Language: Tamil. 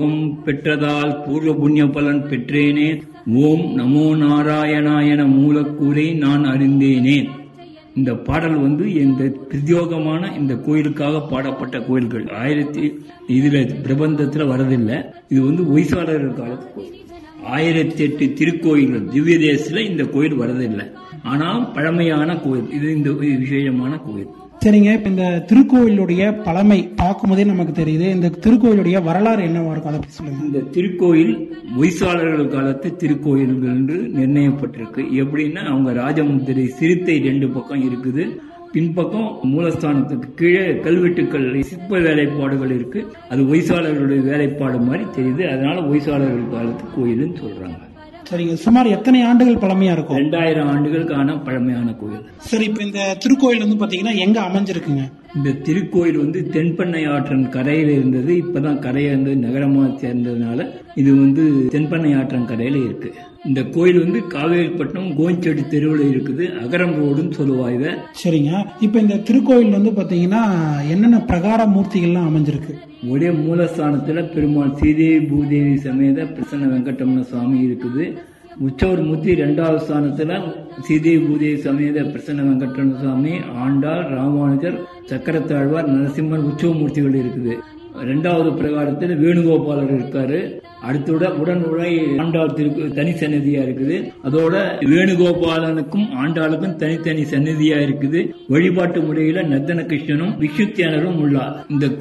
ஓம் பெற்றதால் பூர்வ புண்ணிய பலன் பெற்றேனே ஓம் நமோ நாராயணாயன மூலக்கூரை நான் அறிந்தேனே இந்த பாடல் வந்து இந்த பிரத்யோகமான இந்த கோயிலுக்காக பாடப்பட்ட கோயில்கள் ஆயிரத்தி இதுல பிரபந்தத்துல வரதில்லை இது வந்து ஒய்சாளர்கள் காலத்து கோயில் ஆயிரத்தி எட்டு திருக்கோயில்கள் திவ்ய தேசத்துல இந்த கோயில் வரதில்லை ஆனால் பழமையான கோயில் இது இந்த விசேஷமான கோயில் சரிங்க இப்ப இந்த திருக்கோயிலுடைய பழமை பார்க்கும்போதே நமக்கு தெரியுது இந்த திருக்கோயிலுடைய வரலாறு என்னவா இருக்கும் அதை பத்தி சொல்லுங்க இந்த திருக்கோயில் ஒய்சாளர்கள் காலத்து திருக்கோயில்கள் என்று நிர்ணயப்பட்டிருக்கு எப்படின்னா அவங்க ராஜமுத்திரை சிறுத்தை ரெண்டு பக்கம் இருக்குது பின்பக்கம் மூலஸ்தானத்துக்கு கீழே கல்வெட்டுக்கள் சிற்ப வேலைப்பாடுகள் இருக்கு அது ஒய்சாளர்களுடைய வேலைப்பாடு மாதிரி தெரியுது அதனால ஒய்சாளர்கள் காலத்து கோயில்னு சொல்றாங்க சரிங்க சுமார் எத்தனை ஆண்டுகள் பழமையா இருக்கும் ரெண்டாயிரம் ஆண்டுகளுக்கான பழமையான கோயில் சரி இப்ப இந்த திருக்கோயில் வந்து பாத்தீங்கன்னா எங்க அமைஞ்சிருக்குங்க இந்த திருக்கோயில் வந்து தென்பெண்ணை ஆற்றன் கரையில இருந்தது இப்பதான் கரையை வந்து நகரமா சேர்ந்ததுனால இது வந்து தென்பெண்ணை ஆற்றன் கரையில இருக்கு இந்த கோயில் வந்து காவேரிப்பட்டினம் கோஞ்செடி தெருவில் இருக்குது அகரம் ரோடுன்னு சொல்லுவாங்க இதை சரிங்க இப்ப இந்த திருக்கோயில் வந்து பாத்தீங்கன்னா என்னென்ன பிரகார மூர்த்திகள்லாம் அமைஞ்சிருக்கு ஒரே மூலஸ்தானத்துல பெருமாள் ஸ்ரீதேவி பூதேவி சமேத பிரசன்ன வெங்கடரமண சுவாமி இருக்குது உற்சவர் மூர்த்தி ரெண்டாவது ஸ்தானத்துல ஸ்ரீதேவி பூதேவி சமேத பிரசன்ன வெங்கடரமண சுவாமி ஆண்டாள் ராமானுஜர் சக்கரத்தாழ்வார் நரசிம்மன் உற்சவ மூர்த்திகள் இருக்குது ரெண்டாவது பிரகாரத்தில் வேணுகோபாலர் இருக்காரு அடுத்தோட உடன் உரை ஆண்டாள் திருக்கு தனி சன்னதியா இருக்குது அதோட வேணுகோபாலனுக்கும் ஆண்டாளுக்கும் தனித்தனி சன்னதியா இருக்குது வழிபாட்டு முறையில நத்தன கிருஷ்ணனும் விசுத்தியானரும் உள்ளார் இந்த